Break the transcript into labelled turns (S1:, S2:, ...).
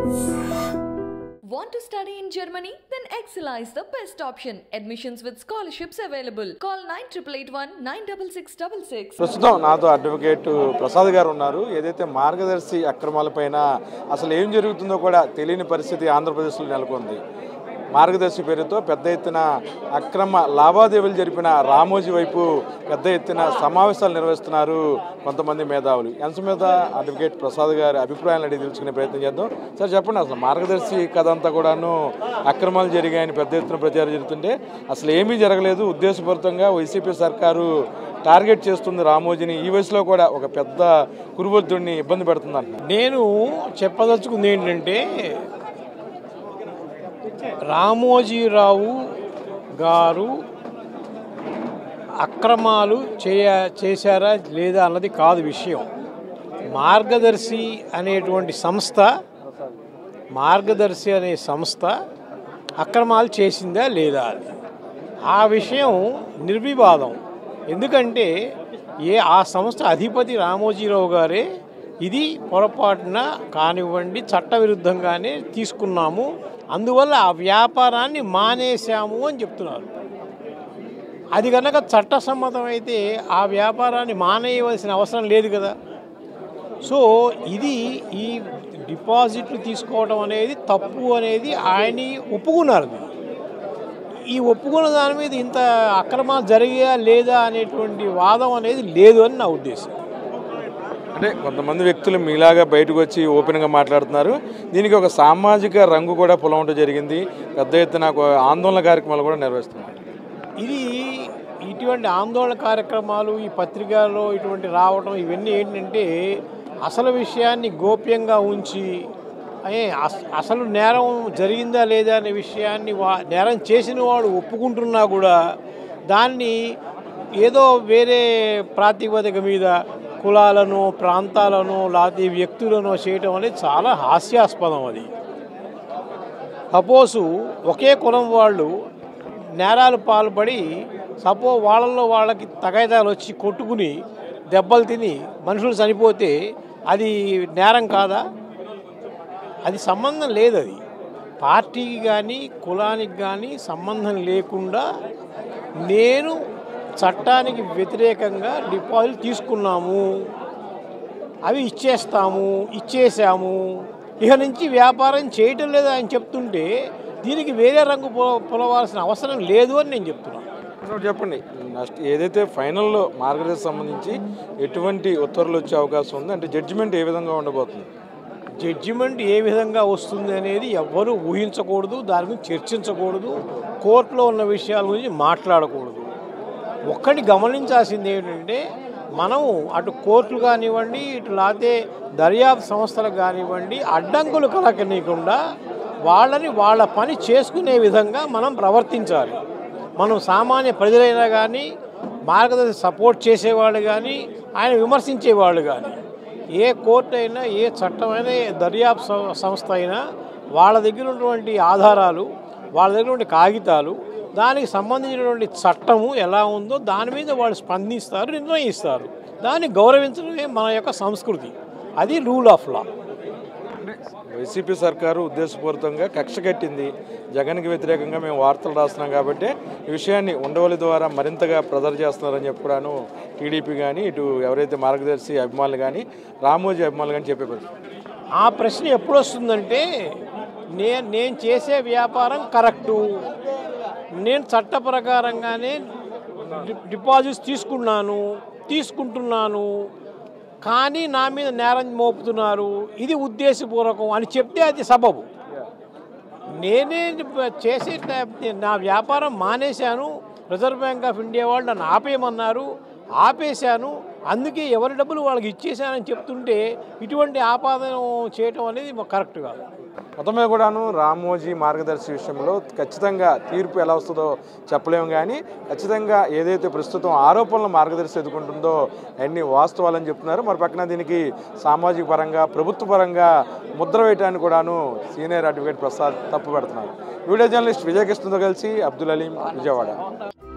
S1: Want to study in Germany? Then Excella is the best option. Admissions with scholarships available. Call 9881 96666.
S2: ప్రస్తుతం నాతో advocate Prasad గారు ఉన్నారు ఏదైతే మార్గదర్శి అక్రమాలపైన అసలు ఏం జరుగుతుందో కూడా తెలియని పరిస్థితి ఆంధ్రప్రదేశ్లో నెలకొంది మార్గదర్శి పేరుతో పెద్ద ఎత్తున అక్రమ లావాదేవీలు జరిపిన రామోజీ వైపు పెద్ద ఎత్తున సమావేశాలు నిర్వహిస్తున్నారు కొంతమంది మేధావులు అంశం మీద అడ్వకేట్ ప్రసాద్ గారి అభిప్రాయాలు అడిగి తెలుసుకునే ప్రయత్నం చేద్దాం సార్ చెప్పండి అసలు మార్గదర్శి కథ అంతా కూడాను అక్రమాలు జరిగాయని పెద్ద ఎత్తున ప్రచారం జరుగుతుంటే అసలు ఏమీ జరగలేదు ఉద్దేశపూరితంగా వైసీపీ సర్కారు టార్గెట్ చేస్తుంది రామోజీని ఈ వయసులో కూడా ఒక పెద్ద కురువృద్ధుడిని ఇబ్బంది పెడుతుంది అంటున్నారు
S3: నేను చెప్పదలుచుకుంది ఏంటంటే రామోజీరావు గారు అక్రమాలు చేయ చేశారా లేదా అన్నది కాదు విషయం మార్గదర్శి అనేటువంటి సంస్థ మార్గదర్శి అనే సంస్థ అక్రమాలు చేసిందా లేదా అని ఆ విషయం నిర్వివాదం ఎందుకంటే ఏ ఆ సంస్థ అధిపతి రామోజీరావు గారే ఇది పొరపాటున కానివ్వండి చట్టవిరుద్ధంగానే తీసుకున్నాము అందువల్ల ఆ వ్యాపారాన్ని మానేశాము అని చెప్తున్నారు అది కనుక చట్టసమ్మతమైతే ఆ వ్యాపారాన్ని మానేయవలసిన అవసరం లేదు కదా సో ఇది ఈ డిపాజిట్లు తీసుకోవడం అనేది తప్పు అనేది ఆయన ఒప్పుకున్నారు ఈ ఒప్పుకున్న దాని మీద ఇంత అక్రమాలు జరిగా లేదా అనేటువంటి వాదం అనేది లేదు అని నా ఉద్దేశం
S2: అంటే కొంతమంది వ్యక్తులు మీలాగా బయటకు వచ్చి ఓపెన్గా మాట్లాడుతున్నారు దీనికి ఒక సామాజిక రంగు కూడా పొలవటం జరిగింది పెద్ద ఎత్తున ఒక ఆందోళన కార్యక్రమాలు కూడా నిర్వహిస్తున్నారు
S3: ఇది ఇటువంటి ఆందోళన కార్యక్రమాలు ఈ పత్రికల్లో ఇటువంటి రావడం ఇవన్నీ ఏంటంటే అసలు విషయాన్ని గోప్యంగా ఉంచి ఏ అస- అసలు నేరం జరిగిందా లేదా అనే విషయాన్ని వా నేరం చేసిన వాడు ఒప్పుకుంటున్నా కూడా దాన్ని ఏదో వేరే ప్రాతిపదిక మీద కులాలను ప్రాంతాలను లేకపోతే వ్యక్తులను చేయటం అనేది చాలా హాస్యాస్పదం అది సపోజు ఒకే కులం వాళ్ళు నేరాలు పాల్పడి సపో వాళ్ళల్లో వాళ్ళకి తగాయిదాలు వచ్చి కొట్టుకుని దెబ్బలు తిని మనుషులు చనిపోతే అది నేరం కాదా అది సంబంధం లేదు అది పార్టీకి కానీ కులానికి కానీ సంబంధం లేకుండా నేను చట్టానికి వ్యతిరేకంగా డిపాజిట్ తీసుకున్నాము అవి ఇచ్చేస్తాము ఇచ్చేసాము ఇక నుంచి వ్యాపారం చేయటం లేదు ఆయన చెప్తుంటే దీనికి వేరే రంగు పొ- పొలవాల్సిన అవసరం లేదు అని నేను చెప్తున్నాను
S2: ఒకటి చెప్పండి నెక్స్ట్ ఏదైతే ఫైనల్లో మార్గదర్శి సంబంధించి ఎటువంటి ఉత్తర్వులు వచ్చే అవకాశం ఉంది అంటే జడ్జిమెంట్ ఏ విధంగా ఉండబోతుంది
S3: జడ్జిమెంట్ ఏ విధంగా వస్తుంది అనేది ఎవ్వరూ ఊహించకూడదు దాని గురించి చర్చించకూడదు కోర్టులో ఉన్న విషయాల గురించి మాట్లాడకూడదు ఒక్కటి గమనించాల్సింది ఏంటంటే మనం అటు కోర్టులు కానివ్వండి ఇటు లేకపోతే దర్యాప్తు సంస్థలకు కానివ్వండి అడ్డంకులు కలగనీయకుండా వాళ్ళని వాళ్ళ పని చేసుకునే విధంగా మనం ప్రవర్తించాలి మనం సామాన్య ప్రజలైనా కానీ మార్గదర్శి సపోర్ట్ చేసేవాళ్ళు కానీ ఆయన విమర్శించేవాళ్ళు కానీ ఏ కోర్టు అయినా ఏ చట్టమైనా ఏ దర్యాప్తు సం- సంస్థ అయినా వాళ్ళ దగ్గర ఉన్నటువంటి ఆధారాలు వాళ్ళ దగ్గర ఉన్నటువంటి కాగితాలు దానికి సంబంధించినటువంటి చట్టము ఎలా ఉందో దాని మీద వాళ్ళు స్పందిస్తారు నిర్ణయిస్తారు దాన్ని గౌరవించడమే మన యొక్క సంస్కృతి అది రూల్ ఆఫ్ లా
S2: వైసీపీ సర్కారు ఉద్దేశపూరితంగా కక్ష కట్టింది జగన్కి వ్యతిరేకంగా మేము వార్తలు రాస్తున్నాం కాబట్టి ఈ విషయాన్ని ఉండవల్లి ద్వారా మరింతగా ప్రజలు చేస్తున్నారని చెప్పడాను టీడీపీ కానీ ఇటు ఎవరైతే మార్గదర్శి అభిమానులు కానీ రామోజీ అభిమానులు కానీ చెప్పే పరిస్థితి
S3: ఆ ప్రశ్న ఎప్పుడు వస్తుందంటే నేను నేను చేసే వ్యాపారం కరెక్టు నేను చట్ట ప్రకారంగానే డి- డిపాజిట్స్ తీసుకున్నాను తీసుకుంటున్నాను కానీ నా మీద నేరం మోపుతున్నారు ఇది ఉద్దేశపూర్వకం అని చెప్తే అది సబబు నేనే చేసే నా వ్యాపారం మానేశాను రిజర్వ్ బ్యాంక్ ఆఫ్ ఇండియా వాళ్ళు నన్ను ఆపేయమన్నారు ఆపేశాను అందుకే ఎవరి డబ్బులు వాళ్ళకి ఇచ్చేశానని చెప్తుంటే ఇటువంటి ఆపాదన చేయటం అనేది కరెక్ట్ కాదు
S2: మొత్తం మీద కూడాను రామోజీ మార్గదర్శి విషయంలో ఖచ్చితంగా తీర్పు ఎలా వస్తుందో చెప్పలేము కానీ ఖచ్చితంగా ఏదైతే ప్రస్తుతం ఆరోపణలు మార్గదర్శి ఎదుర్కొంటుందో అన్ని వాస్తవాలని చెప్తున్నారు మరి పక్కన దీనికి సామాజిక పరంగా ప్రభుత్వ పరంగా ముద్ర వేయడానికి కూడాను సీనియర్ అడ్వకేట్ ప్రసాద్ తప్పు పెడుతున్నారు వీడియో జర్నలిస్ట్ విజయకృష్ణతో కలిసి అబ్దుల్ అలీం విజయవాడ